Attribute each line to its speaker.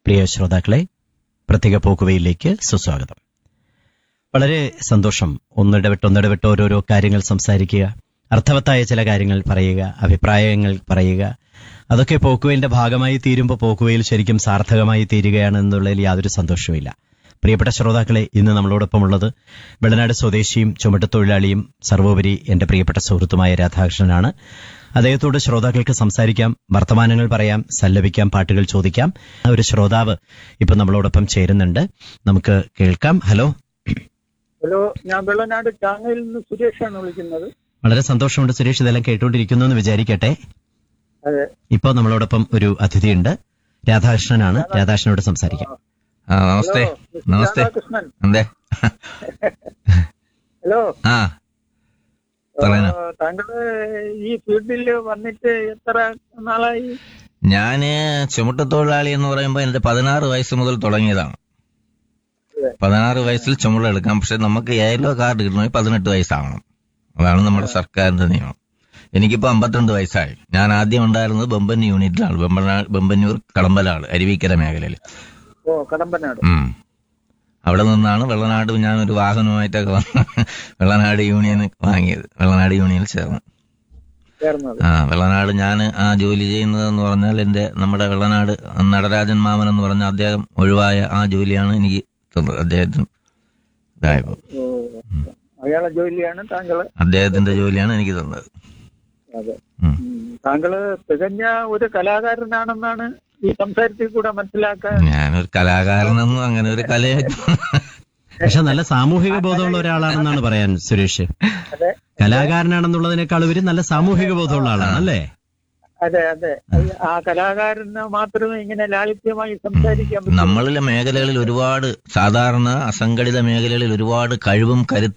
Speaker 1: പ്രിയ ശ്രോതാക്കളെ പ്രത്യേക പോക്കുവയിലേക്ക് സുസ്വാഗതം വളരെ സന്തോഷം ഒന്നിടവിട്ട് ഒന്നിടവിട്ട് ഓരോരോ കാര്യങ്ങൾ സംസാരിക്കുക അർത്ഥവത്തായ ചില കാര്യങ്ങൾ പറയുക അഭിപ്രായങ്ങൾ പറയുക അതൊക്കെ പോക്കുവയിന്റെ ഭാഗമായി തീരുമ്പോൾ പോക്കുവയിൽ ശരിക്കും സാർത്ഥകമായി തീരുകയാണ് എന്നുള്ളതിൽ യാതൊരു സന്തോഷവുമില്ല പ്രിയപ്പെട്ട ശ്രോതാക്കളെ ഇന്ന് നമ്മളോടൊപ്പം ഉള്ളത് വെള്ളനാട് സ്വദേശിയും ചുമട്ടുതൊഴിലാളിയും സർവോപരി എന്റെ പ്രിയപ്പെട്ട സുഹൃത്തുമായ രാധാകൃഷ്ണനാണ് അദ്ദേഹത്തോട് ശ്രോതാക്കൾക്ക് സംസാരിക്കാം വർത്തമാനങ്ങൾ പറയാം സല്ലപിക്കാം പാട്ടുകൾ ചോദിക്കാം ആ ഒരു ശ്രോതാവ് ഇപ്പൊ നമ്മളോടൊപ്പം ചേരുന്നുണ്ട് നമുക്ക് കേൾക്കാം ഹലോ
Speaker 2: ഹലോ ഞാൻ വെള്ളനാട് ചാങ്ങയിൽ നിന്ന് സുരേഷാണ് വിളിക്കുന്നത്
Speaker 1: വളരെ സന്തോഷമുണ്ട് സുരേഷ് ഇതെല്ലാം കേട്ടുകൊണ്ടിരിക്കുന്നു എന്ന് വിചാരിക്കട്ടെ
Speaker 2: അതെ
Speaker 1: ഇപ്പോൾ നമ്മളോടൊപ്പം ഒരു അതിഥിയുണ്ട് രാധാകൃഷ്ണനാണ് രാധാകൃഷ്ണനോട് സംസാരിക്കാം
Speaker 3: ആ നമസ്തേ
Speaker 2: ഹലോ, മിസ്റ്റർ
Speaker 3: നമസ്തേ
Speaker 2: രാധാകൃഷ്ണൻ
Speaker 3: എന്തേ
Speaker 2: ഹലോ
Speaker 3: ആ പറയണം
Speaker 2: ആ, താങ്കള് ഈ ഫീൽഡിൽ വന്നിട്ട് എത്ര നാളായി
Speaker 3: ഞാന് ചുമട്ടുതൊഴിലാളി എന്ന് പറയുമ്പോൾ എന്റെ പതിനാറ് വയസ്സ് മുതൽ തുടങ്ങിയതാണ്
Speaker 2: അതെ.
Speaker 3: പതിനാറ് വയസ്സിൽ ചുമടെടുക്കാം പക്ഷെ നമുക്ക് യെല്ലോ കാർഡ് കിട്ടണമെങ്കിൽ പതിനെട്ട് വയസ്സാവണം അതാണ് നമ്മുടെ സർക്കാരിന്റെ നിയമം എനിക്കിപ്പോ അമ്പത്തിരണ്ട് വയസ്സായി ഞാൻ ആദ്യം ഉണ്ടായിരുന്നത് ബമ്പൻ യൂണിറ്റിലാണ് ബമ്പനാ- ബമ്പന്നൂർ കടമ്പലാണ് അരുവിക്കര മേഖലയിൽ
Speaker 2: ഓ കടമ്പനാട്
Speaker 3: ഉം. അവിടെ നിന്നാണ് വെള്ളനാട് ഞാൻ ഒരു വാഹനമായിട്ടൊക്കെ വന്ന് വെള്ളനാട് യൂണിയൻ വാങ്ങിയത് വെള്ളനാട് യൂണിയനിൽ ചേർന്ന്
Speaker 2: ചേർന്നത്
Speaker 3: ആ വെള്ളനാട് ഞാൻ ആ ജോലി ചെയ്യുന്നതെന്ന് പറഞ്ഞാൽ എന്റെ നമ്മുടെ വെള്ളനാട് നടരാജൻ മാമൻ എന്ന് പറഞ്ഞ അദ്ദേഹം ഒഴിവായ ആ ജോലിയാണ് എനിക്ക് തന്നത് അദ്ദേഹത്തിന് ഇതായപ്പോ
Speaker 2: ഓ അയാളെ ജോലിയാണ് താങ്കള്
Speaker 3: അദ്ദേഹത്തിന്റെ ജോലിയാണ് എനിക്ക് തന്നത്
Speaker 2: അതെ
Speaker 3: ഉം.
Speaker 2: ഉം. താങ്കള് തികഞ്ഞ ഒരു കലാകാരനാണെന്നാണ് ഈ സംസാരത്തിൽ കൂടെ മനസ്സിലാക്കാൻ
Speaker 3: ഞാനൊരു കലാകാരനൊന്നും അങ്ങനെ ഒരു കലയായിട്ട്
Speaker 1: പക്ഷെ നല്ല സാമൂഹിക ബോധമുള്ള ഒരാളാണെന്നാണ് പറയാൻ സുരേഷ്
Speaker 2: അതെ
Speaker 1: കലാകാരനാണെന്നുള്ളതിനേക്കാൾ ഉപരി നല്ല സാമൂഹിക ബോധമുള്ള ആളാണ് അല്ലേ
Speaker 2: അതെ അതെ ആ കലാകാരന് മാത്രമേ ഇങ്ങനെ ലാളിത്യമായി സംസാരിക്കാൻ പറ്റൂ
Speaker 3: നമ്മളിലെ മേഖലകളിൽ ഒരുപാട് സാധാരണ അസംഘടിത മേഖലകളിൽ ഒരുപാട് കഴിവും കരുത്തും